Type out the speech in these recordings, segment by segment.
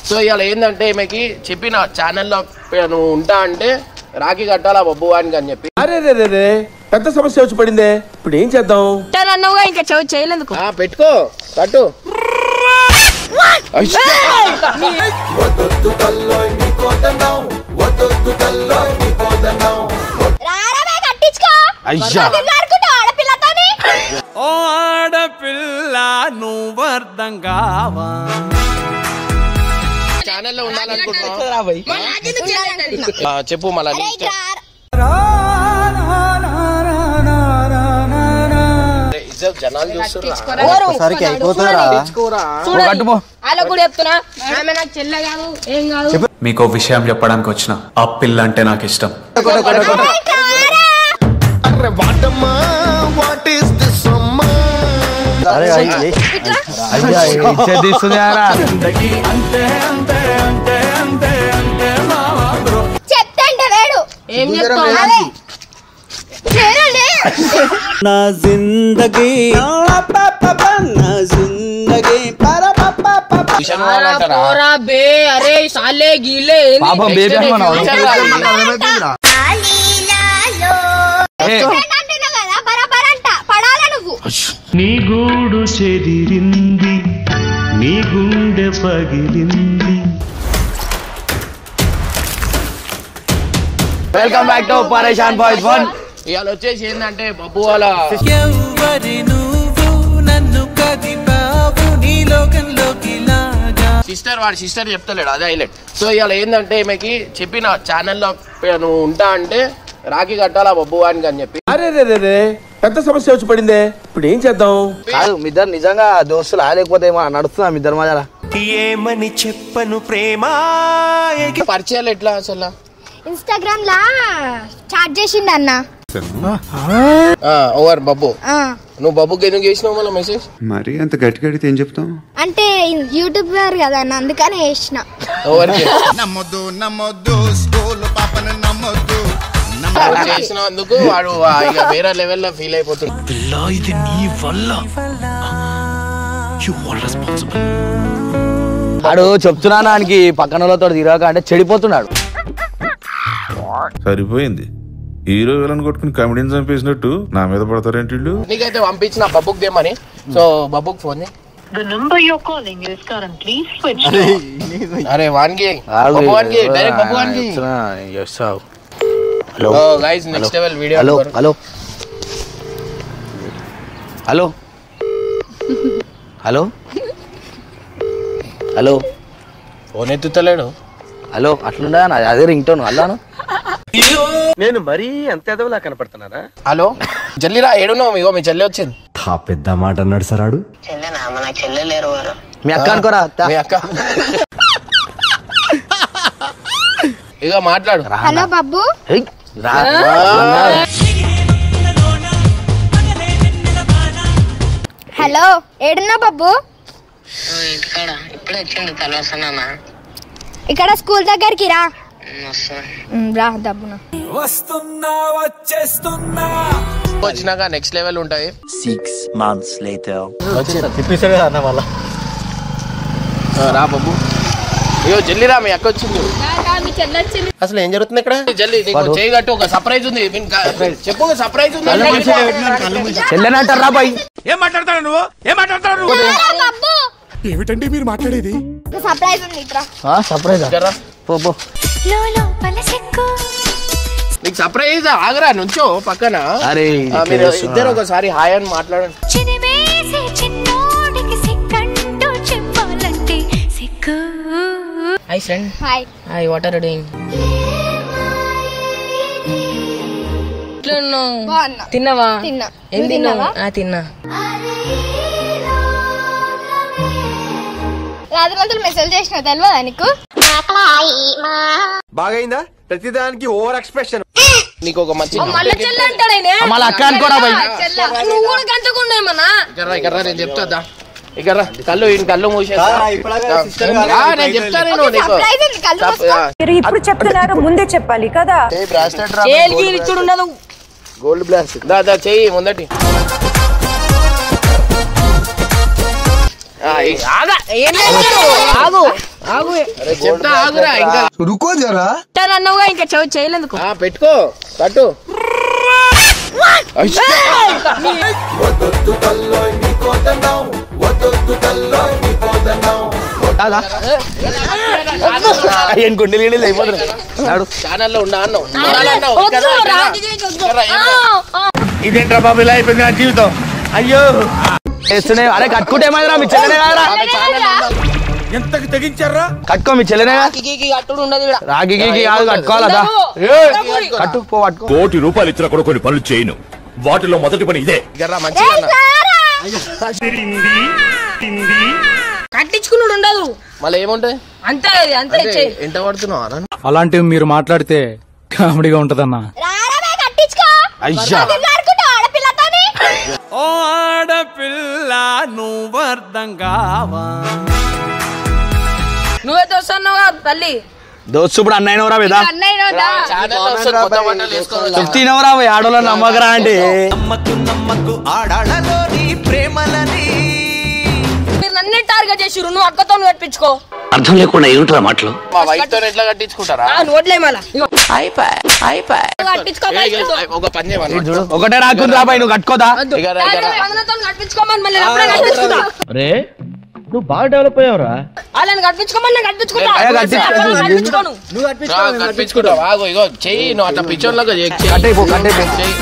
So ఇవాళ ఏంటంటే ఈమెకి చెప్పిన ఛానల్లో నువ్వు ఉంటా అంటే రాఖీ కట్టాలా బొబ్బు వానికి అని చెప్పి అరే రే రే రే పెద్ద సమస్య వచ్చి పడిందే ఇప్పుడు ఏం చేద్దాం అన్నవుగా ఇంకా చెవు చేయలేందుకు ఆ పెట్టుకో కట్టు అయ్యో. రారా కట్టించుకో అయ్యా ఆడుకుంటావు ఆడపిల్లతోని ఓ ఆడపిల్ల నువ్వు అర్థం కావా ఛానల్లో ఉండాలనుకుంటున్నావు ఆ, చెప్పు మళ్ళీ నీ ఇష్టం. అరే, ఇజ్జత్ జనాలు చూస్తున్నారు తెచ్చుకోరా చూడండి అలా కూడా చెప్తున్నా ఆమె నాకు చెల్లె కాదు ఏం కాదు మీకు విషయం చెప్పడానికి వచ్చిన ఆ పిల్ల అంటే నాకు ఇష్టం చెప్తాంటే వేడు ఏం చెప్తావు అదే నేనండి నా జిందగీ నా జిందగీ ట్యూషన్ పోవాలంటారా? పోరా బే అరే సాలే గీలే ఏంది? Next day future కాదు. అంటున్నావు కదా బరాబర్ అంట పడాలా నువ్వు నీ గూడు చెదిరింది నీ గుండె పగిలింది welcome back to Pareshan boys one ఇవాళ వచ్చేసి ఏంటంటే బబ్బు వాళ్ళ ఎవరి నువ్వు నన్ను కదిపావు నీ లోకంలోకి లాగా సిస్టర్ వాడి సిస్టర్ చెప్తలేడు అదే హైలైట్ సో ఇవాళ ఏంటంటే ఈమెకి చెప్పిన ఛానల్లో నువ్వు ఉంటా అంటే రాఖీ కట్టాలా బొబ్బు వానికి అని చెప్పి అరే రే రే రే పెద్ద సమస్య వచ్చి పడిందే ఇప్పుడు ఏం చేద్దాం కాదు మీ ఇద్దరు నిజంగా దోస్తులు లేకపోతే ఏమో నడుస్తున్నా మీ ఇద్దరు మధ్యలో ఏమని చెప్పను ప్రేమ పరిచయాలు ఎట్లా అసలు ఇన్స్టాగ్రామ్ లా చాట్ చేసిండు అన్న ఓవర్ బబ్బు ఆ, నువ్వు బబ్బుకి ఎందుకు చేసినావు మళ్ళీ మెసేజ్ మరి అంత గట్టి గడితే ఏం చెప్తాం అంటే యూట్యూబర్ కదా అన్న అందుకనే వేసిన ఓవర్ నమ్మొద్దు నమ్మొద్దు స్కూల్ పాపను నమ్మొద్దు చేసినందుకు వాడు ఆ, ఇక వేరే లెవెల్లో ఫీల్ అయిపోతుంది ఇది నీ వల్ల యు ఆర్ రెస్పాన్సిబుల్ వాడు చెప్తున్నా దానికి పక్కన వాళ్ళతో తిరగక అంటే చెడిపోతున్నాడు సరిపోయింది హీరో విలన్ కొట్టుకుని కమెడీని చంపేసినట్టు నా మీద పడతారేంటి వీళ్ళు నీకైతే పంపించిన బబ్బుకి దేమని సో బబ్బుకి ఫోన్ చేయి. The number you're calling is currently switched అరే వానికి వాడు- బబ్బు వానికి డైరెక్ట్ బబ్బు వానికి చెప్తున్నా, చేస్తావు. Hello guys next level video hello hello hello hello hello phone ఎత్తుతలేడు హలో అట్లుండా నా అదే రింగ్ టోన్ అల్లాను నేను మరీ అంత ఎదవలా కనపడుతున్నారా హలో జల్లిరా ఏడున్నావు ఇగో మీ చెల్లి వచ్చింది ఆ పెద్ద మాట అన్నాడు సరాడు మీ అక్క అనుకోరా అత్త. మీ అక్క ఇక మాట్లాడు హలో బాబు ఏయ్, రా. హలో ఏడున్నా బాబు ఇక్కడ స్కూల్ దగ్గరికి రా ఉమ్, రా దబ్బున వస్తున్నా వచ్చేస్తున్నా వచ్చినాక నెక్స్ట్ లెవెల్ ఉంటాయి సిక్స్ మంత్స్ లేటర్ తిప్పేశాడు కదా అన్న వాళ్ళ ఆ, రా బాబు అయ్యో జల్లిరా మీ అక్క వచ్చింది మీ చెల్లె వచ్చింది అసలు ఏం జరుగుతుంది ఇక్కడ జల్లి నీకు చేయి కట్టు ఒక సర్ప్రైజ్ ఉంది వీని కా- చెప్పు ఒక సర్ప్రైజ్ ఉంది చెల్లెనంటారా బాయ్ ఏం మాట్లాడతాడు నువ్వు ఏం మాట్లాడతాడు నువ్వు బాబు ఏమిటండి మీరు మాట్లాడేది సర్ప్రైజ్ ఉంది ఇట్రా సర్ప్రైజ్ జర్రా. పో పో నీకు సర్ప్రైజ్ ఆగరా నుంచో పక్కన అరే ఆ, మీరు ఇద్దరు ఒకసారి హాయ్ అని మాట్లాడండి hi friend hi hi what are doing బాగున్నా తిన్నావా తిన్నా ఏం నువ్వు తిన్నావా తిన్నావా? ఆ, తిన్నా రాత్రి రాత్రులు మెసేజ్ చేసిన తెలియదా నీకు బాగైందా ప్రతిదానికి ఓవర్ ఎక్స్ప్రెషన్ నీకు ఒక మంచి మళ్ళీ చెల్లె అంటాడు ఆయన. మళ్ళీ అక్క అనుకోరా బాయ్ చెల్లె. నువ్వు కూడా గంటకుండా ఏమన్నా ఇక్కడ ఇక్కడ నేను చెప్తా ఇక్కడ కళ్ళు ఈయన కళ్ళు మూసేస్తా ఆ, నేను చెప్తా నేను నీకు సర్ప్రైజ్ ఉంది కళ్ళు మూసుకో. మీరు ఇప్పుడు చెప్తున్నారు ముందే చెప్పాలి కదా ఏలిగి ఇచ్చుడు ఉండదు గోల్డ్ బ్లాస్ దా దా చెయ్యి ముందటి ఆ, ఈ- ఏం లేదు. ఆగు ఆగు అరే చెప్తా ఆగురా ఇంకా రుకో జరా అన్నవుగా ఇంకా చెవు చేయలేందుకు ఆ, పెట్టుకో కట్టు ఏం గుండెలు గిండెలు అయిపోతుంది నాడు ఛానల్లో ఉండా అన్నావు వద్దు, రాజకీయ వద్దు. ఆ, ఆ. ఇదేంట్రా బాబు ఇలా అయిపోయింది నా జీవితం అయ్యో చేస్తూనే అరే కట్టుకుంటే ఏమైందిరా మీ చెల్లెనే కదరా ఎంతకి తెగించారా కట్టుకో మీ చెల్లెనే కదా కికి కట్టుడు ఉండదు ఇక్కడ రాగి గీకి కాదు కట్టుకోవాలదా కట్టు పో పట్టుకో కోటి రూపాయలు ఇచ్చిన కూడా కొన్ని పనులు చేయను వాటిలో మొదటి పని ఇదే గర్రా మంచిగా అన్న. కట్టించుకున్నాడు ఉండదు మళ్ళీ ఏముంటాయి అంతే అది అంతే అంటే చెయ్యి ఎంట పడుతున్నావు అన్న అలాంటివి మీరు మాట్లాడితే కామెడీగా ఉంటదన్నా రారా కట్టించుకో అయ్యా ఆడుకుంటావు ఆడపిల్లతోని ఓ ఆడపిల్ల నువ్వు అర్థం కావా నువ్వైతే వస్తున్నావుగా తల్లి దోస్తు ఇప్పుడు అన్నయ్యనవరా మీద అన్నయ్య ఛానల్లో వస్తే కొత్త బట్టలు వేసుకోవాలి చెప్తీనవరా ఆడోళ్ళ నమ్మకరా అంటే నమ్మకు నమ్మకు ఆడాళ్ళలోని ప్రేమలని మీరు నన్నే టార్గెట్ చేసిరు నువ్వు అక్కతో కట్టించుకో అర్థం లేకుండా ఏమిట్రా మాటలు మా వైఫ్ తో ఎట్లా కట్టించుకుంటారా ఆ, నువ్వు వడ్లే మళ్ళా ఇగో. అయిపోయి అయిపోయి కట్టించుకో ఏ, ఏ, ఒక పని చేయమని చూడు ఒకటే రాకుంది రాబాయి నువ్వు కట్టుకోదా వద్దు. ఇక రా, ఇక రా. వందలతో కట్టించుకోమని మళ్ళీ అప్పుడే కట్టించుకుంటా రే నువ్వు బాగా డెవలప్ అయ్యావురా వాళ్ళని కట్టించుకోమని నేను కట్టించుకుంటా అయ్యా, కట్టించు. అప్పుడు కట్టించుకోను ఆ, కట్టించుకుంటావు ఆగు ఇగో చెయ్యి నువ్వు అట్లా పిచ్చోన్లోకి చెయ్యి. చెయ్యి. కట్టేయ్ పో, కట్టేయ్ పో. చెయ్యి.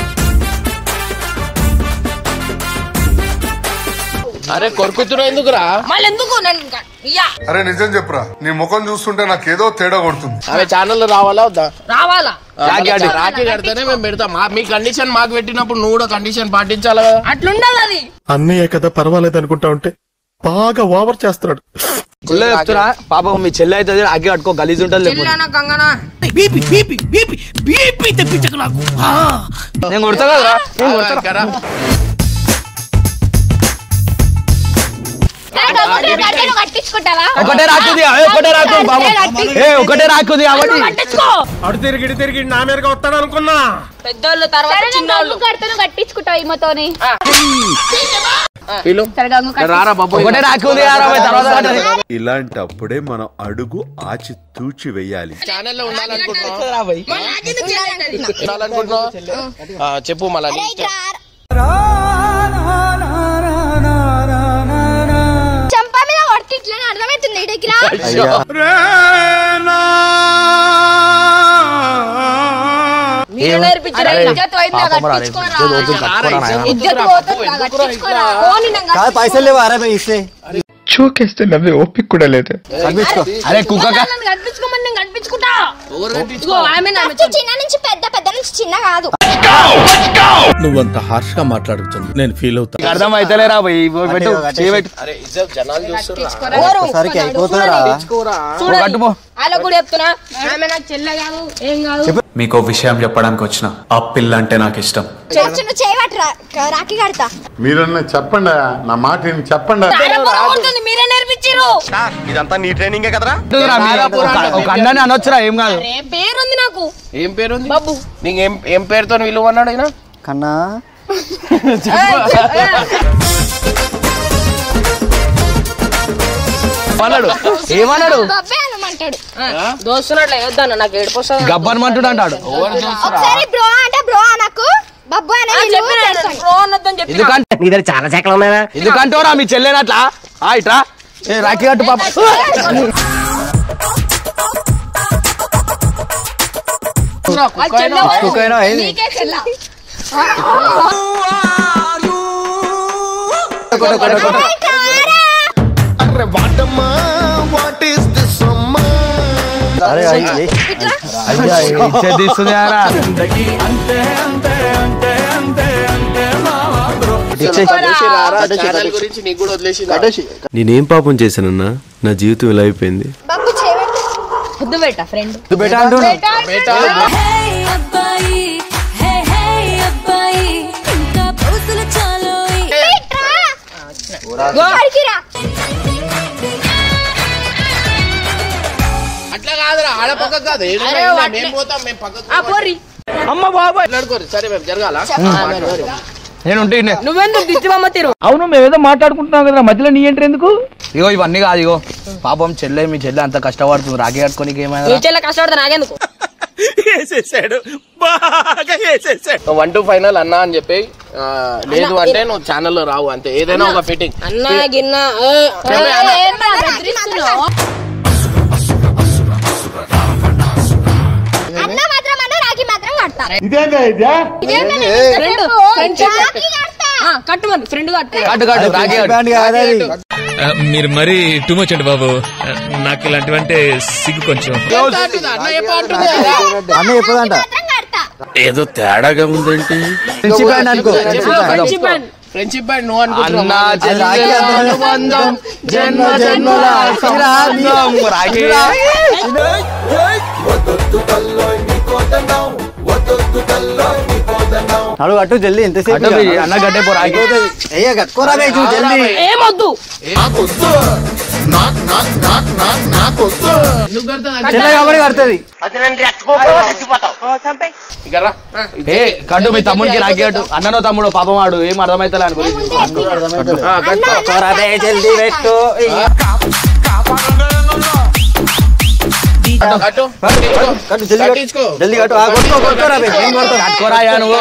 అరే కొరుకుతున్నావు ఎందుకురా మళ్ళీ ఎందుకు నేను ఇంకా- ఇయ్యా అరే నిజం చెప్పురా నీ ముఖం చూస్తుంటే నాకేదో తేడా కొడుతుంది ఆమె ఛానల్లో రావాలా వద్దా రావాలా రాఖీ కట్టి- రాఖీ కడితేనే మేము పెడతాం మా- మీ కండిషన్ మాకు పెట్టినప్పుడు నువ్వు కూడా కండిషన్ పాటించాలి కదా అట్లుండాలి అది అన్నయ్య కదా పర్వాలేదు అనుకుంటా ఉంటే బాగా ఓవర్ చేస్తున్నాడు కుళ్ళ చెప్తురా పాపం మీ చెల్లి అయితే అగ్గి కట్టుకో గలీజ్ ఉంటుంది లేకపోతే. చెల్లానా గంగనా బీపీ బీపీ బీపీ బీపీ తెప్పించకు నాకు ఆ. నేను కొడతా కదరా నేను కొడతా కదా కట్టించుకుంటావా ఒకటే రాకుంది ఏ, ఒకటే రాకుంది బాబు ఏ ఒకటే రాకుంది కాబట్టి కట్టించుకో అడు తిరిగి తిరిగి నా మీదగా వస్తాడు అనుకున్నా పెద్దోళ్ళు తర్వాత చిన్నోళ్ళు కడుతును కట్టించుకుంటావు ఈమెతోని పిలు రారా బాబు ఒకటే రాకుంది అరవై తర్వాత కట్టది. ఇలాంటప్పుడే మనం అడుగు ఆచి తూచి వెయ్యాలి ఛానల్లో ఉండాలనుకుంటున్నావు ఉండాలనుకుంటున్నావు ఆ, చెప్పు మళ్ళీ నీ ఇష్టం. చెంప మీద కొట్టి ఇట్లా అర్థమవుతుంది ఇడికి రా మీరే నేర్పించారు అరే, ఇజ్జత్ పోయింది కదా, పాపం రా, కట్టించుకోరా. ఇజ్జత్ వద్దు, కట్టుకోరా నాయనా. ఇజ్జత్ పోతుంది కదా, కట్టించుకోరా. పోనీ నేను కట్టించుకో. లేవా అరే ఇస్తే చూకేస్తే నవ్వే ఓపిక కూడా లేదు అరే కుక్క నన్ను కట్టించుకోమని నేను కట్టించుకుంటా ఎవరు ఇదిగో కట్టించుకో ఆమె నా ఫస్ట్ చిన్న నుంచి పెద్ద పెద్ద నుంచి చిన్న కాదు నువ్వంత హార్ష్ గా మాట్లాడుతుంది నేను ఫీల్ అవుతా నీకు అర్థం అయితేలేరా పోయి పెట్టు చేయి పెట్టు అరే ఇజ్జత్ జనాలు చూస్తున్నా ఎవరు? ఓ కట్టుపో వాళ్ళ కూడా చెప్తున్నా ఆమె నాకు చెల్లె కాదు ఏం కాదు మీకు ఓ విషయం చెప్పడానికి వచ్చిన ఆ పిల్ల అంటే నాకు ఇష్టం ఫస్ట్ నువ్వు చేయబట్టి రాఖీ కడతా మీరన్నా చెప్పండి నా మాట విని చెప్పండి చాలా పొర కొడుతుంది, మీరే నేర్పించారు ఇదంతా నీ ట్రైనింగే కదరా ఉంటుందిరా, మీరు ఒక- ఒక అన్నని అనొచ్చురా ఏం కాదు అరే పేరుంది నాకు ఏం పేరు ఉంది బాబు నీకు ఏం ఏం పేరుతో విలువ అన్నాడు ఆయన కన్నా అన్నాడు ఏమన్నాడు బబ్బే అనమంటాడు దోస్తున్నట్లే వద్దాను నాకు ఏడుపు వస్తుంది గబ్బన్ మంటుడు అంటాడు ఒకసారి బ్రో అంటే బ్రో అనకు బబ్బు అనే చెప్పిన ప్రో అన్నదని చెప్పిన ఎందుకంటే నీ దగ్గర చాలా శాఖలు ఉన్నాయా ఎందుకంటోరా మీ చెల్లెనట్లా ఆ ఇట్రా ఏ రాఖీ కట్టు పాప వాళ్ళ చెల్లె వాళ్ళు. కుక్కైనా ఏంది? నీకే చెల్ల కొట్టు, కొట్టు, కొట్టు. అరే అయ్యి అయ్యా ఇచ్చే తీస్తుంది ఆరా ఇచ్చే ఛానల్ గురించి నీకు కూడా వదిలేసి నేనేం పాపం చేశానన్నా నా జీవితం ఇలా అయిపోయింది బబ్బు చేయబట్టి ముద్దు బేట ఫ్రెండ్ బేటా అంటున్నావు బేటా ఇక్కడికి రా అట్లా కాదురా ఆడ పక్కకు కాదు ఏడు అరే, ఉన్నాయి, అట్లే. మేము పోతాం మేము పక్కకు ఆ పోరి మాట్లాడుకోరు సరే మేము జరగాల నేను ఉంటే ఇన్నే. నువ్వెందుకు దిచ్చిమమ్మ తీరు అవును మేమేదో మాట్లాడుకుంటున్నాం కదా మధ్యలో నీ ఎంట్రీ ఎందుకు ఇగో ఇవన్నీ కాదు ఇగో పాపం చెల్లె మీ చెల్లె అంత కష్టపడుతుంది రాఖీ కట్టుకోనికి నీ ఏమైనా చెల్లె కష్టపడతా నాకెందుకు వేసేసాడు బాగా వేసేసాడు వన్ టు ఫైనల్ అన్నా అని చెప్పి ఆ, లేదు అంటే నువ్వు ఛానల్లో రావు అంతే ఏదైనా ఒక ఫిట్టింగ్ అన్న గిన్న ఏ, చెప్పే అన్న. ఏ, ఏంట్రా బెదిరిస్తున్నావు? అన్న మాత్రం అన్న రాఖీ మాత్రం కడతా ఫ్రెండ్ ఫ్రెండ్షిప్ ఆ, కట్టు మరి ఫ్రెండ్ కట్టు కట్టు కట్టు రాఖీ కట్టు. మీరు మరీ టూ మచ్ అండి బాబు నాకు ఇలాంటివంటే సిగ్గు కొంచెం అన్న చెప్పదంట ఏదో తేడాగా ఉందేంటి ఫ్రెండ్షిప్ హ్యాండ్ అనుకో ఫ్రెండ్షిప్ బ్యాండ్ ఫ్రెండ్షిప్ బ్యాండ్ నువ్వు అన్న అనుకుంటున్నావు చెల్లెల అనుబంధం జన్మ జన్మల శ్రీరాంధం రాఖీ నడు అటు జల్దీ ఎంతసేపు అటు పోయి అన్న గడ్డే పో రాఖీ అయ్యా కట్టుకోరా బే చూ జల్దీ ఏమొద్దు ఎందుకు కడతావు? చెల్ల కాబట్టి కడుతుంది ఇక రా. ఏ కట్టు మీ తమ్ముడికి రాఖీ కట్టు అన్ననో తమ్ముడు పాపం వాడు ఏం అర్థమైతలే అని గురించి ఆ, కట్టుకో. కట్టుకోరా బే జల్దీ పెట్టు కట్టు. కట్టు జల్దీ కట్టించుకో. కట్టు జల్దీ కట్టు ఆ కొట్టుకో కొట్టుకోరా బే ఏం కొడతావు కట్టుకోరాయా నువ్వు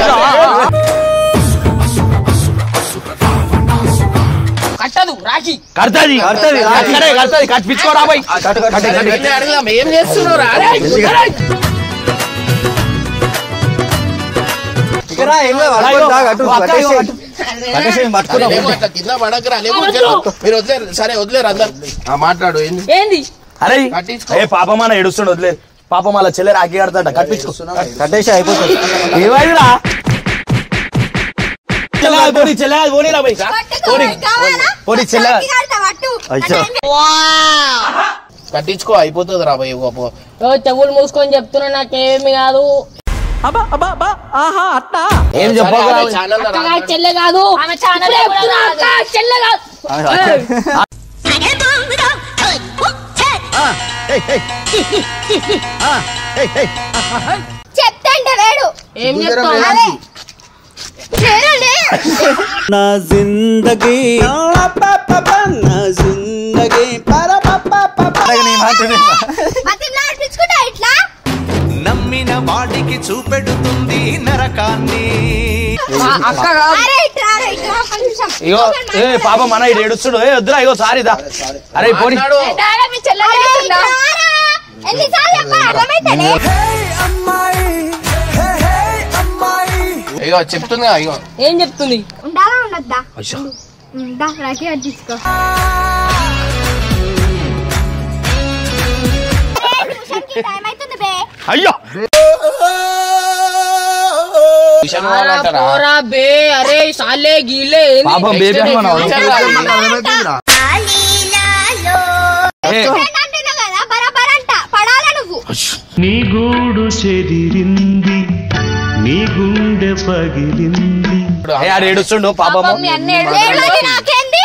కట్టదు రాఖీ కడతది కడతది, రాఖీ. కడే కడతది కట్టించుకోరా పోయి కట్టు కట్టు వెళ్ళి అడుగుదాం ఏం చేస్తున్నావు రా రే. ఇక్కడ ఏం కాదు, పట్టుకొని దా, కట్టు కట్టేసి కట్టేసి పట్టుకున్నాం లేవు అట్లా కింద పడకరా లేవు వదిలేరు. మీరు వదిలేరు సరే వదిలేరు అందరు ఆ, మాట్లాడు ఏంది ఏంది అరే కట్టించుకో. ఏ పాపం అన్న ఏడుస్తుండు వదిలే పాపం అలా చెల్లె రాఖీ కడతాడ కట్టించుకో కట్టేసి అయిపోతుంది ఏమైందిరా చెల్లె పోనీ చెల్లె పోనీరా పోయి పోనీ పోనీ చెల్లె అయ్యో కట్టించుకో అయిపోతుంది రా పోయి గొప్ప ఓ చెవులు మూసుకొని చెప్తున్నా నాకేమి కాదు ఏం చెప్పకు రా. ఛానల్ అక్క కాదు, చెల్లె కాదు ఆమె ఛానల్ అక్క చెల్లె కాదు చెప్తాంట వేడు ఏం చెప్తావు అదే చేరండి నా జిందగీ నా జిందగీ నీ మాట విను. మతిలో అనిపించుకుంటా ఇట్లా నమ్మిన వాడికి చూపెడుతుంది నరకాన్ని అక్క కాదు అరే ఇట్రా అరే ఇట్రా ఒక్క నిమిషం ఇగో ఏ పాపం మన ఇడు ఏడుస్తుడు ఏ వద్దురా ఇగో సారీదా అరే పోనీ మాట్లాడు. డాడా మీ చెల్లె అరే ఇట్రా రా. ఎన్నిసార్లు చెప్పాలి అర్థమైతేనే ఇగో చెప్తుంది కదా, ఇగో ఏం చెప్తుంది ఉండాలా ఉండద్దా ఉందా రాఖీ కట్టించుకో టైం అవుతుంది బే అయ్యో ట్యూషన్ పోవాలంటారా? పోరా బే అరే సాలే గీలే ఏంది? పాపం బేబీ అని మనం ట్యూషన్ కాదు. ఏ, అంటున్నావు కదా బరాబర్ అంట పడాలా నువ్వు నీ గూడు చెదిరింది నీ గుండె పగిలింది ఏ ఆడు ఏడుస్తుండు పాపము పాపం మీ అన్న ఏడు- ఏడవది నాకేంది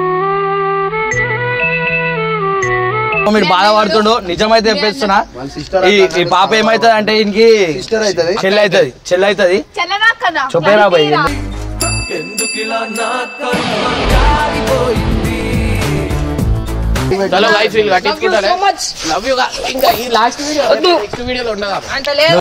మీరు బాధపడుతుండు నిజమైతే చెప్పేస్తున్నా ఈ ఈ పాప ఏమైతుంది అంటే ఈయనకి చెల్లి అవుతుంది చెల్లి అవుతుంది చెల్లెనా కదా చెప్పేరా పోయి చలో guys, వీళ్ళు కట్టించుకుంటారే so much. లవ్ యూ ఇంకా ఈ లాస్ట్ వీడియో నెక్స్ట్ వీడియోలో ఉండగా అంత లేదు